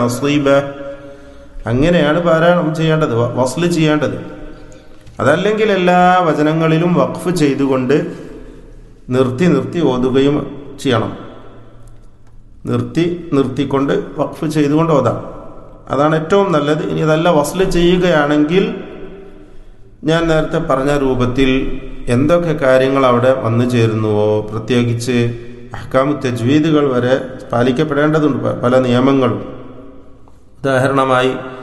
നസീബ അങ്ങനെയാണ് പാരായണം ചെയ്യേണ്ടത് വ- വസ്ല് ചെയ്യേണ്ടത് അതല്ലെങ്കിൽ എല്ലാ വചനങ്ങളിലും വഖഫ് ചെയ്തുകൊണ്ട് നിർത്തി നിർത്തി ഓതുകയും ചെയ്യണം നിർത്തി നിർത്തിക്കൊണ്ട് വഖഫ് ചെയ്തുകൊണ്ട് ഓതാം അതാണ് ഏറ്റവും നല്ലത് ഇനി അതല്ല വസ്ല് ചെയ്യുകയാണെങ്കിൽ ഞാൻ നേരത്തെ പറഞ്ഞ രൂപത്തിൽ എന്തൊക്കെ കാര്യങ്ങൾ അവിടെ വന്നു ചേരുന്നുവോ പ്രത്യേകിച്ച് അഹ്കാമു തജ്വീദുകൾ വരെ പാലിക്കപ്പെടേണ്ടതുണ്ട് പ- പല നിയമങ്ങളും ഉദാഹരണമായി